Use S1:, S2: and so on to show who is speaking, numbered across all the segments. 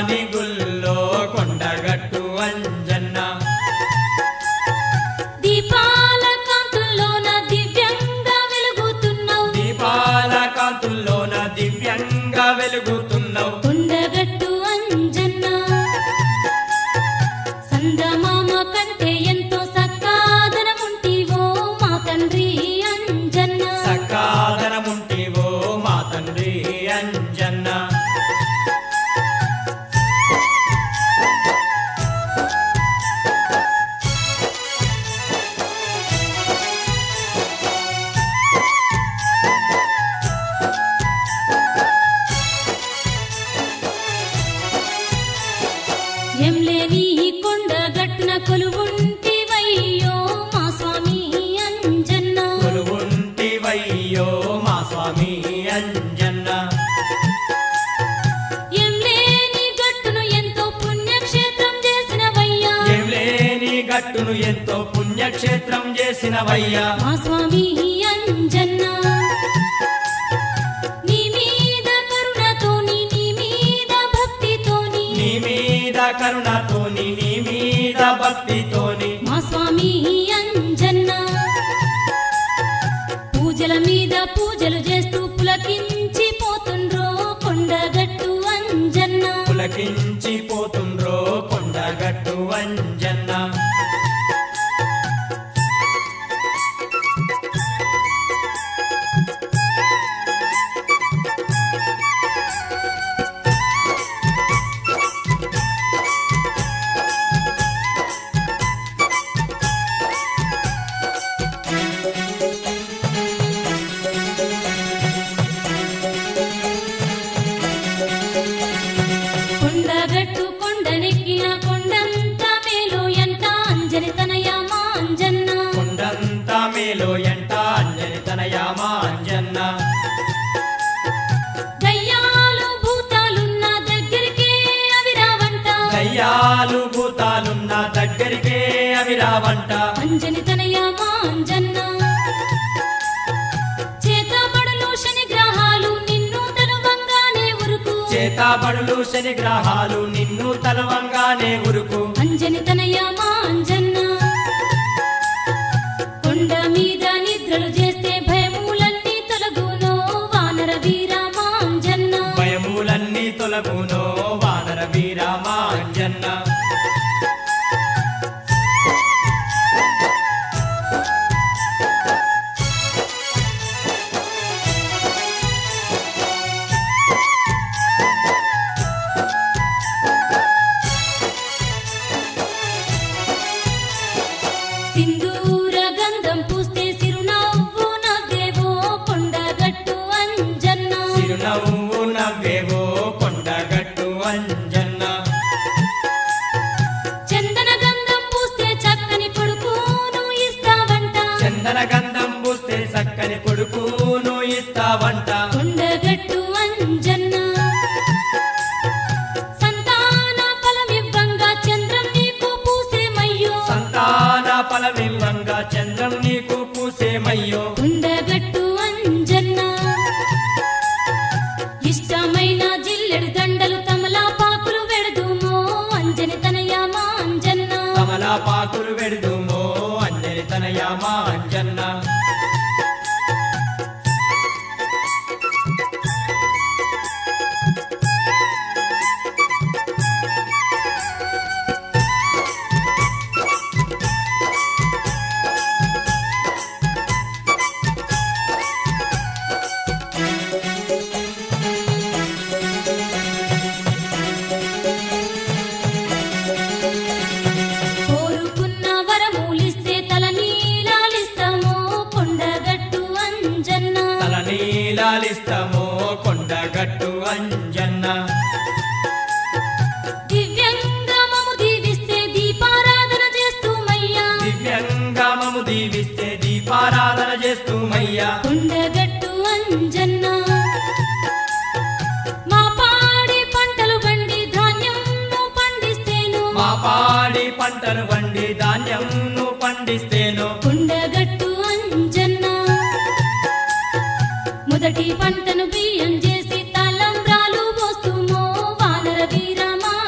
S1: శివాని గుల్లో కొండగట్టు అంజన్న
S2: దీపాల కాంతుల్లోన దివ్యంగా వెలుగుతున్నావు
S1: దీపాల కాంతుల్లోన దివ్యంగా వెలుగుతున్నావు
S2: కొండగట్టు అంజన్న సందమామ కంటే ఎంతో సక్కాదనముంటివో మా తండ్రి అంజన్న
S1: సకాదనముంటివో మా తండ్రి అంజన్న
S2: ఎంలేని కొండగట్టున కొలువుంటివయ్యో మా స్వామి అంజన్న
S1: కొలువుంటివయ్యో మా స్వామి అంజన్న
S2: ఎంలేని గట్టును ఎంతో పుణ్యక్షేత్రం చేసినవయ్యా
S1: ఏం లేని గట్టును ఎంతో పుణ్యక్షేత్రం చేసినవయ్యా
S2: మా స్వామి అంజన్న నీ మీద కరుణతోని నీ మీద భక్తితోని
S1: నీ మీద కరుణతోని నీ మీద భక్తితోని
S2: మా స్వామి అంజన్న పూజల మీద పూజలు చేస్తూ పులకించి పోతుండ్రో కొండగట్టు అంజన్న
S1: పులకించి పోతుండ్రో కొండగట్టు అంజన్న
S2: కొండగట్టు కొండనెక్కిన కొండంత మేలు ఎంత అంజని తనయ మా అంజన్న
S1: కొండంత మేలో ఎంట అంజని తనయామా అంజన్న
S2: దయ్యాలు భూతాలున్న దగ్గరికే అవి రావంట
S1: దయ్యాలు భూతాలున్న దగ్గరికే అవి రావంట
S2: అంజని తనయ మా అంజన్న చేతబడులు శని గ్రహాలు నిన్ను తనువంగానే ఉరుకు
S1: చేతాబడులు శని గ్రహాలు నిన్ను తలవంగానే ఉరుకు
S2: అంజని తనయ మా అంజన్న కొండ మీద నిద్రలు చేస్తే భయములన్నీ తొలగునో వానర వీర మా అంజన్న
S1: భయములన్నీ తొలగునో వానర వీరామా అంజన్న
S2: సింధూర గంధం పూస్తే సిరునవ్వు నవ్వేవో కొండగట్టు అంజన్న
S1: చిరునవ్వు నవ్వేవో కొండగట్టు అంజన్న
S2: చందన గంధం పూస్తే చక్కని కొడుకును ఇస్తావంట
S1: చందన గంధం పూస్తే చక్కని కొడుకును ఇస్తావంట
S2: కొండగట్టు అంజన్న సంతాన ఫలమివ్వంగా చంద్రం నీకు పూసేమయ్యో
S1: సంతాన ఫలమివ్వంగా చంద్రం నీకు పూసేమయ్యో
S2: కొండగట్టు అంజన్న ఇష్టమైన జిల్లెడు దండలు తమలాపాకులు వెడదుమో అంజని తనయ మా అంజన్న
S1: కమలాపాకులు వెడుదుమో అంజని తనయామా అంజన్న
S2: కోరుకున్న వరములిస్తే తల నీలాలిస్తామో కొండగట్టు అంజన్న
S1: తల నీలాలిస్తామో కొండగట్టు అంజన్న
S2: దివ్యంగా మము దీవిస్తే దీపారాధన చేస్తూ మయ్యా
S1: దివ్యంగా మము దీవిస్తే దీపారాధన చేస్తూ మయ్యా
S2: కొండగట్టు అంజన్న మా పాడి పంటలు బండి ధాన్యంను పండిస్తేను
S1: మా పాడి పంటలు పండి ధాన్యంను పండిస్తేను
S2: కొండగట్టు అంజన్న మొదటి పంటను బియ్యం చేసి తలంబ్రాలు పోస్తుమో వానర వీరమా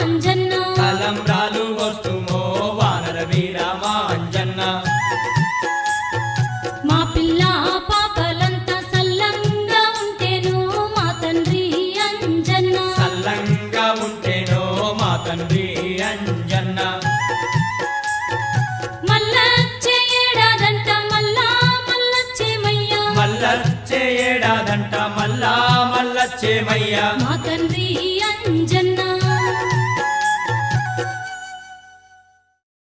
S1: తండ్రి అంజన్న
S2: మల్లచ్చే ఏడాదంట మల్లా మల్లచ్చేమయ్యా
S1: మల్లచ్చే ఏడాదంట మల్లా మల్లచ్చేమయ్యా
S2: మా తండ్రి అంజన్న